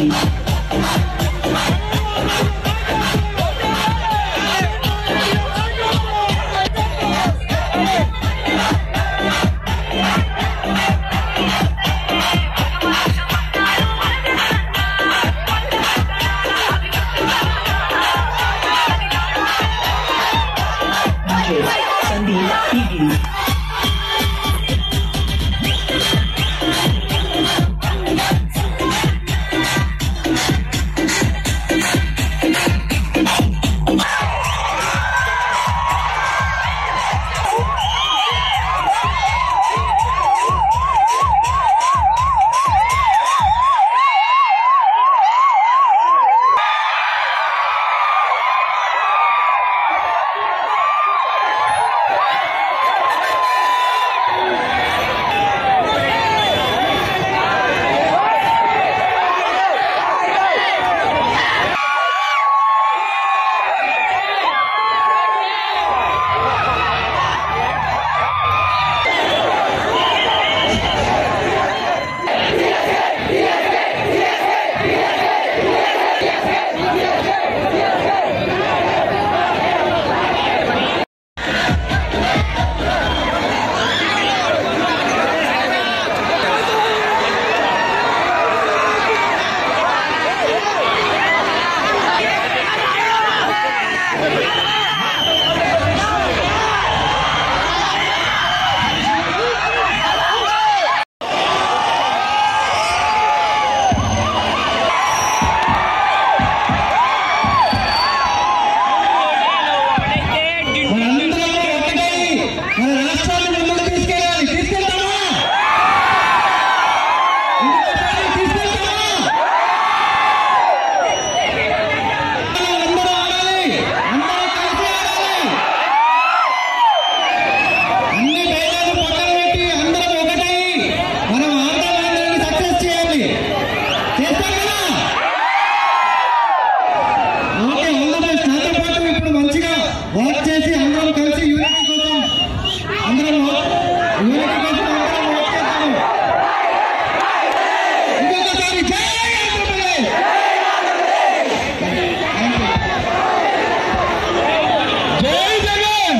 Sandeep Eagles. మనందరం ఒకటై మన రాష్ట్రాన్ని ముందుకు తీసుకెళ్ళాలి తీసుకెళ్తామా ఇంకొకసారి తీసుకెళ్తామా అందరూ ఆడాలి అందరూ కలిసి ఆడాలి అన్ని భేదాలు పక్కన పెట్టి అందరం ఒకటై మనం ఆటలాడడానికి సక్సెస్ చేయాలి చేస్తాం కదా ఓకే ఆల్ ద బెస్ట్ నాతో పాటు ఇప్పుడు మంచిగా వర్క్ చేసి అందరం కలిసి యూనిటీ కోసం అందరం యూనిటీ కోసం అందరం వర్క్ చేద్దాము ఇంకొకసారి జై ఆంధ్రప్రదేశ్ జై జగన్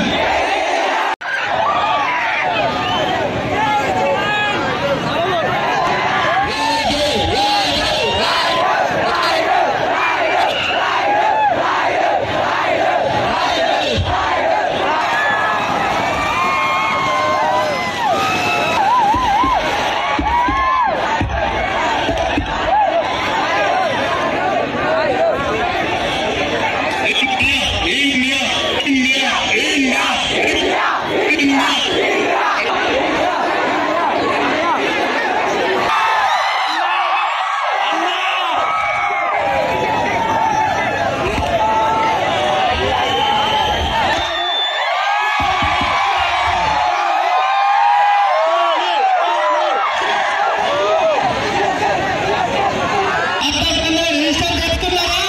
అందరూ రిజిస్టర్ చేసుకున్నారా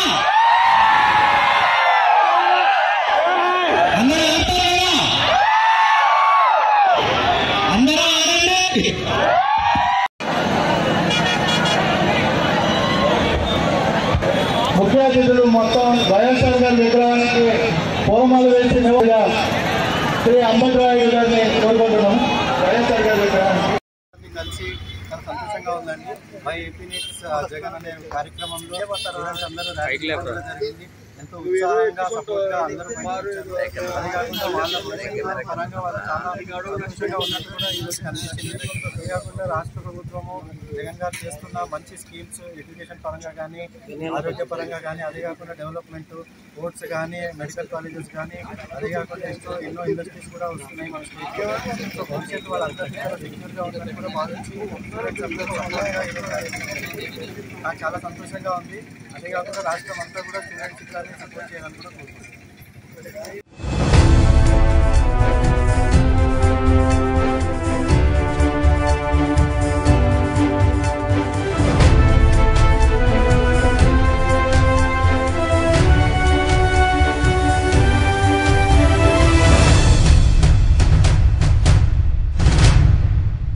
అందరూ ఆడతారా అందరూ ఆడండి ముఖ్య అతిథులు మొత్తం వైఎస్ఆర్ గారి విగ్రహానికి పూలమాలు వేసి నివాళిగా శ్రీ అంబేద్కర్ గారిని కోరుకుంటున్నాం వైఎస్ఆర్ గారి విగ్రహానికి కలిసి చాలా సంతోషంగా ఉందండి మై ఏపీ న్యూస్ జగన్ అనే కార్యక్రమంలో స్టూడెంట్స్ అందరూ ర్యాలీ చేయడం జరిగింది ఎంతో ఉత్సాహంగా సపోర్ట్ గా అందరూ బయటకు వచ్చారు. అది కాకుండా వాళ్ళ ఉద్యోగాల పరంగా వాళ్ళు చాలా సంతోషంగా ఉన్నట్టు కూడా ఈ రోజు కనిపించింది అది కాకుండా రాష్ట్ర ప్రభుత్వము జగన్ గారు చేస్తున్న మంచి స్కీమ్స్ ఎడ్యుకేషన్ పరంగా కానీ ఆరోగ్య పరంగా కానీ అదే కాకుండా డెవలప్మెంట్ కోర్ట్స్ కానీ మెడికల్ కాలేజెస్ కానీ అదే కాకుండా ఎన్నో ఎన్నో ఇండస్ట్రీస్ కూడా వస్తున్నాయి మన స్టేట్కి సో భవిష్యత్తు వాళ్ళందరికీ చాలా సెక్యూర్గా ఉందని కూడా భావించి స్టూడెంట్స్ అందరూ సపోర్ట్గా ఈ రోజు నాకు చాలా సంతోషంగా ఉంది అదే కాకుండా రాష్ట్రం అంతా కూడా స్టూడెంట్స్ ఇట్లానే సపోర్ట్ చేయాలని కూడా కోరుకుంటున్నాను